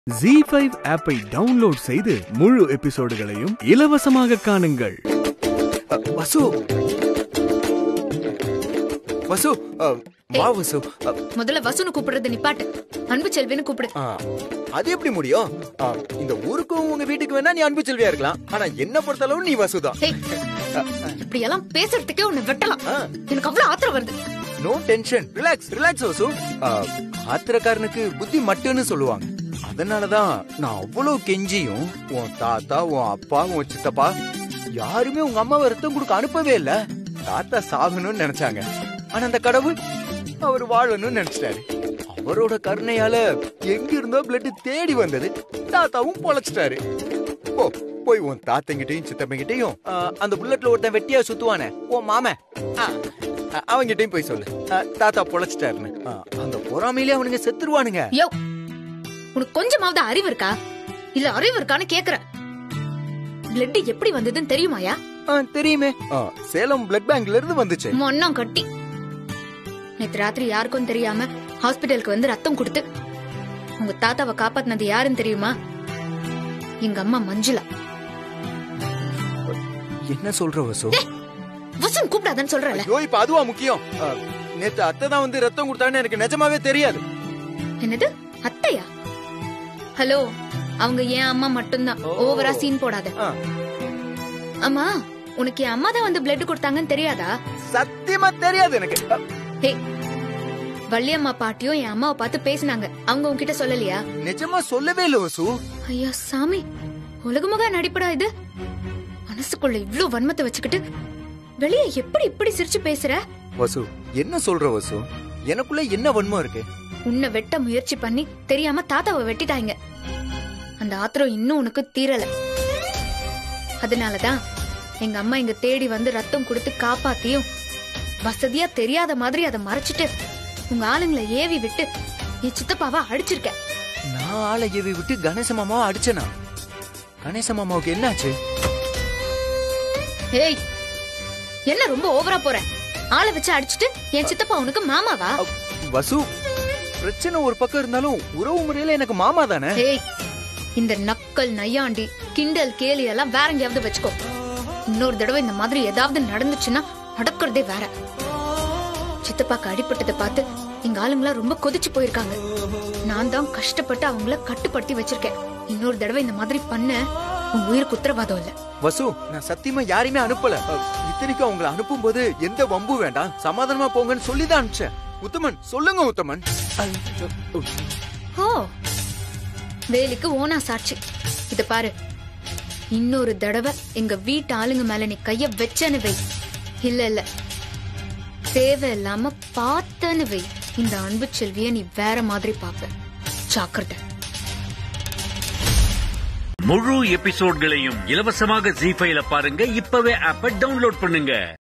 G five ஆப்பை download செய்து முழு எபிசோடுகளையும் இலவசமாக காணுங்கள் அ, வசு வசு அ, வா வசு அ, முதல்ல வசுன்னு கூப்பிடுறது நிப்பாட்டு அன்பு செல்வின்னு கூப்பிடு ஆ, அது எப்படி முடியும் ஆ, இந்த ஊருக்கும் உங்க வீட்டுக்கு வேணா நீ அன்பு செல்வியா இருக்கலாம் ஆனா என்ன பொறுத்தளவு நீ வசுதான் ஹே இப்படி எல்லாம் பேசுறதுக்கே உன்னை வெட்டலாம் ஆ. எனக்கு அவ்வளவு ஆத்திரம் வருது no tension relax relax Vasu ஆ, ஆத்திரக்காரனுக்கு புத்தி மட்டுன்னு சொல்லுவாங்க அதனாலதான் நான் அவ்வளவு கெஞ்சியும் உன் தாத்தா உன் அப்பா உன் சித்தப்பா யாருமே உங்க அம்மாவை ரத்தம் கொடுக்க அனுப்பவே இல்ல தாத்தா சாகணும்னு நினைச்சாங்க ஆனா அந்த கடவுள் அவர் வாழணும்னு நினைச்சிட்டாரு அவரோட கருணையால எங்க இருந்தோ பிளட் தேடி வந்தது தாத்தாவும் பொழைச்சிட்டாரு போ போய் உன் தாத்தங்கிட்டையும் சித்தப்பங்கிட்டையும் ஆ, அந்த புல்லட்ல ஒருத்தன் வெட்டியா சுத்துவானே உன் மாமன் ஆ, ஆ, அவங்கிட்டயும் போய் சொல்லு ஆ, தாத்தா பொழைச்சிட்டாருன்னு ஆ, அந்த பொறாமையிலே அவனுங்க செத்துருவானுங்க யோ உனக்கு கொஞ்சமாவது அறிவு இருக்கா இல்ல அறிவு இருக்கான்னு கேக்குறேன் பிளட் எப்படி வந்ததுன்னு தெரியுமாயா ஆ, தெரியுமே ஆ, சேலம் பிளட் பேங்க்ல இருந்து வந்துச்சு மொன்னம் கட்டி நேத்து ராத்திரி யாருக்கும் தெரியாம ஹாஸ்பிட்டலுக்கு வந்து ரத்தம் கொடுத்து உங்க தாத்தாவை காப்பாத்தினது யாருன்னு தெரியுமா எங்க அம்மா மஞ்சுளா என்ன சொல்ற வசு வசன் கூப்பிடாதன்னு சொல்றல ஐயோ இப்ப அதுவா முக்கியம் ஆ, நேத்து அத்தை தான் வந்து ரத்தம் கொடுத்தான்னு எனக்கு நிஜமாவே தெரியாது என்னது அத்தையா ஹலோ அவங்க என் அம்மா மட்டும்தான் ஓ. ஓவரா சீன் போடாத ஆ, அம்மா உனக்கு என் அம்மா தான் வந்து பிளட் கொடுத்தாங்கன்னு தெரியாதா சத்தியமா தெரியாது எனக்கு ஆ, ஹே வள்ளியம்மா பாட்டியும் என் அம்மாவை பார்த்து பேசினாங்க அவங்க உன்கிட்ட சொல்லலையா நிஜமா சொல்லவே இல்ல வசு ஐயா சாமி உலகமுக நடிப்படா இது மனசுக்குள்ள இவ்ளோ வன்மத்தை வச்சுக்கிட்டு வெளிய எப்படி இப்படி சிரிச்சு பேசுற வசு என்ன சொல்ற வசு எனக்குள்ள என்ன வன்மம் இருக்கு உன்னை வெட்ட முயற்சி பண்ணி தெரியாம தாத்தாவை வெட்டிட்டாங்க அந்த ஆத்திரம் இன்னும் உனக்கு தீரல அதனாலதான் எங்க அம்மா இங்க தேடி வந்து ரத்தம் கொடுத்து காப்பாத்தியும் வசதியா தெரியாத மாதிரி அதை மறைச்சிட்டு உங்க ஆளுங்களை ஏவி விட்டு என் சித்தப்பாவை அடிச்சிருக்க நான் ஆளை ஏவி விட்டு கணேச மாமாவை அடிச்சனா கணேச மாமாவுக்கு என்னாச்சு ஏய் என்ன ரொம்ப ஓவரா போற ஆளை வச்சு அடிச்சிட்டு என் சித்தப்பா உனக்கு மாமாவா அ, வசு பிரச்சனை ஒரு பக்கம் இருந்தாலும் உறவு முறையில எனக்கு மாமா தானே ஏய் இந்த நக்கல் நையாண்டி கிண்டல் கேலி எல்லாம் வேற எங்கேயாவது வச்சுக்கோ இன்னொரு தடவை இந்த மாதிரி ஏதாவது நடந்துச்சுன்னா நடக்கிறதே வேற சித்தப்பாக்கு அடிபட்டதை பார்த்து எங்க ஆளுங்களா ரொம்ப கொதிச்சு போயிருக்காங்க நான் தான் கஷ்டப்பட்டு அவங்கள கட்டுப்படுத்தி வச்சிருக்கேன் இன்னொரு தடவை இந்த மாதிரி பண்ண உன் உயிருக்கு உத்தரவாதம் இல்ல வசு நான் சத்தியமா யாரையுமே அனுப்பல அ, இத்தனைக்கும் அவங்கள அனுப்பும் போது எந்த வம்பு வேண்டாம் சமாதானமா போங்கன்னு சொல்லிதான் அனுப்பிச்சேன் உத்தமன் சொல்லுங்க உத்தமன் ஓ வேலிக்கு ஓனா சாட்சி இத பாரு இன்னொரு தடவை எங்க வீட்டு ஆளுங்க மேல நீ கைய வச்சன்னு வை இல்ல இல்ல தேவையில்லாம பார்த்தன்னு வை இந்த அன்பு செல்விய நீ வேற மாதிரி பாப்ப ஜாக்கிரதை முழு எபிசோட்களையும் இலவசமாக ஜி ஃபைல பாருங்க இப்பவே ஆப்ப டவுன்லோட் பண்ணுங்க